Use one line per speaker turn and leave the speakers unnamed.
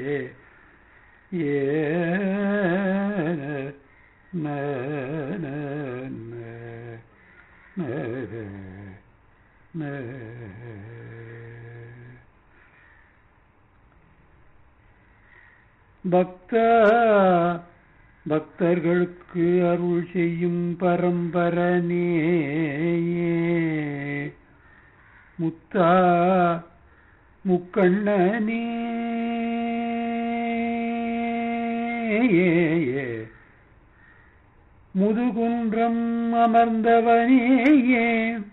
ஏ ந ந ந ந ந பக்தா பக்தர்களுக்கு அருள் செய்யும் பரம்பரனே முத்தா முக்கண்ணனே முதுகுன்றம் அமர்ந்தவனே